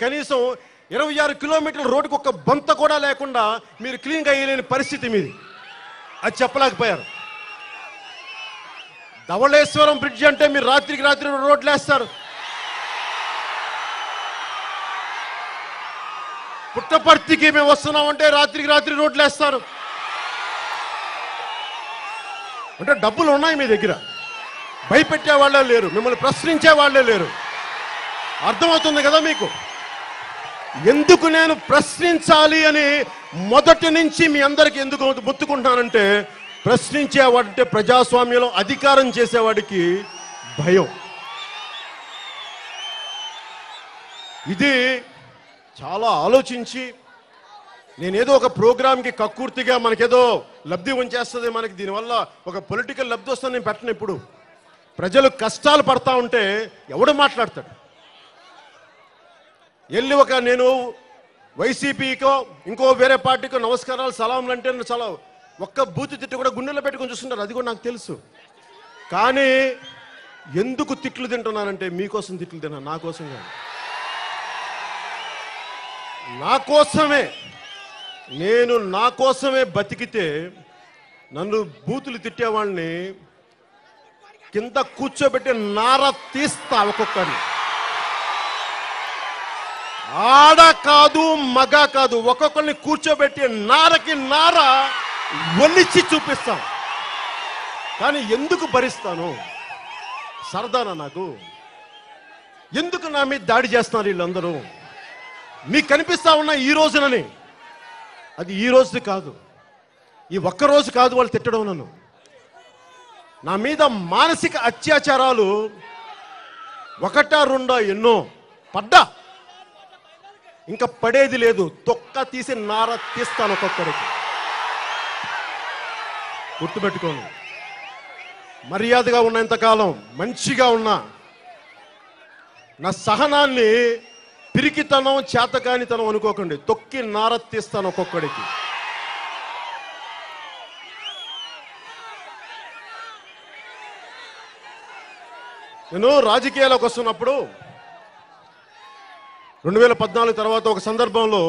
కనీసం ఇరవై ఆరు కిలోమీటర్ల రోడ్డుకు ఒక బంత కూడా లేకుండా మీరు క్లీన్గా వేయలేని పరిస్థితి మీది అది చెప్పలేకపోయారు ధవళేశ్వరం బ్రిడ్జ్ అంటే మీరు రాత్రికి రాత్రి రోడ్లు వేస్తారు పుట్టపర్తికి మేము వస్తున్నామంటే రాత్రికి రాత్రి రోడ్లు వేస్తారు అంటే డబ్బులు ఉన్నాయి మీ దగ్గర భయపెట్టే వాళ్ళే లేరు మిమ్మల్ని ప్రశ్నించే వాళ్ళే లేరు అర్థమవుతుంది కదా మీకు ఎందుకు నేను ప్రశ్నించాలి అని మొదటి నుంచి మీ అందరికి ఎందుకు ముత్తుకుంటున్నానంటే ప్రశ్నించేవాడంటే ప్రజాస్వామ్యంలో అధికారం చేసేవాడికి భయం ఇది చాలా ఆలోచించి నేనేదో ఒక ప్రోగ్రామ్కి కక్కుర్తిగా మనకేదో లబ్ధి ఉంచేస్తుంది మనకి దీనివల్ల ఒక పొలిటికల్ లబ్ధి వస్తుంది నేను పెట్టను ఇప్పుడు ప్రజలు కష్టాలు పడతా ఉంటే ఎవడు మాట్లాడతాడు వెళ్ళి ఒక నేను వైసీపీకో ఇంకో వేరే పార్టీకో నమస్కారాలు సలాంలు అంటే నేను చాలా ఒక్క బూతు తిట్టు కూడా గుండెలో పెట్టుకొని చూస్తుంటారు అది కూడా నాకు తెలుసు కానీ ఎందుకు తిట్లు తింటున్నానంటే మీకోసం తిట్లు తిన్నాను నా కోసం కాదు నా కోసమే నేను నా కోసమే బతికితే నన్ను బూతులు తిట్టేవాళ్ళని కింద కూర్చోబెట్టి నార తీస్తా ఒక్కొక్కరిని ఆడ కాదు మగ కాదు ఒక్కొక్కరిని కూర్చోబెట్టి నారకి నార ఒలిచి చూపిస్తాం కానీ ఎందుకు భరిస్తాను సరదానా నాకు ఎందుకు నా మీద దాడి చేస్తున్నారు వీళ్ళందరూ మీకు కనిపిస్తా ఉన్న ఈ రోజునని అది ఈ రోజుది కాదు ఈ ఒక్క రోజు కాదు వాళ్ళు తిట్టడం నన్ను నా మీద మానసిక అత్యాచారాలు ఒకటా రెండో ఎన్నో పడ్డా ఇంకా పడేది లేదు తొక్క తీసి నార తీస్తాను ఒక్కొక్కడికి గుర్తుపెట్టుకోను మర్యాదగా ఉన్నంతకాలం మంచిగా ఉన్నా నా సహనాన్ని పిరికితనం చేతకానితనం అనుకోకండి తొక్కి నార తీస్తాను ఒక్కొక్కడికి నేను రాజకీయాలకు వస్తున్నప్పుడు రెండు వేల పద్నాలుగు తర్వాత ఒక సందర్భంలో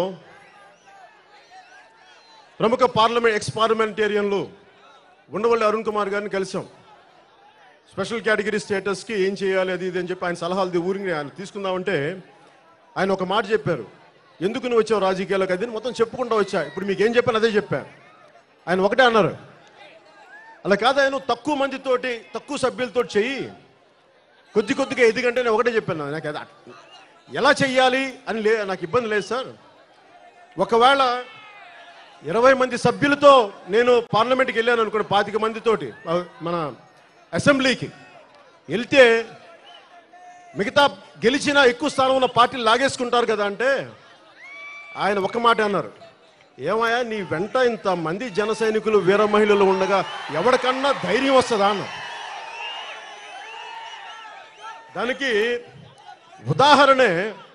ప్రముఖ పార్లమెంట్ ఎక్స్ పార్లమెంటేరియన్లు ఉండవల్లి అరుణ్ కుమార్ గారిని కలిసాం స్పెషల్ కేటగిరీ స్టేటస్కి ఏం చేయాలి అది ఇది అని చెప్పి ఆయన సలహాలు ది- ఊరికి ఆయన తీసుకుందామంటే ఆయన ఒక మాట చెప్పారు ఎందుకు నువ్వు వచ్చావు రాజకీయాలకు అది అని మొత్తం చెప్పుకుంటూ వచ్చా ఇప్పుడు మీకు ఏం చెప్పాను అదే చెప్పా ఆయన ఒకటే అన్నారు అలా కాదు ఆయన నువ్వు తక్కువ మందితోటి తక్కువ సభ్యులతో చెయ్యి కొద్ది కొద్దిగా ఎదిగంటే నేను ఒకటే చెప్పాను నాకు అది అట్- ఎలా చెయ్యాలి అని లే నాకు ఇబ్బంది లేదు సార్ ఒకవేళ ఇరవై మంది సభ్యులతో నేను పార్లమెంట్కి వెళ్ళాను అనుకోండి పాతిక మందితోటి ఆ, మన అసెంబ్లీకి వెళ్తే మిగతా గెలిచిన ఎక్కువ స్థానం ఉన్న పార్టీలు లాగేసుకుంటారు కదా అంటే ఆయన ఒక మాట అన్నారు ఏమయ్యా నీ వెంట ఇంత మంది జన సైనికులు వీర మహిళలు ఉండగా ఎవరికన్నా ధైర్యం వస్తుందా అన్న దానికి ఉదాహరణే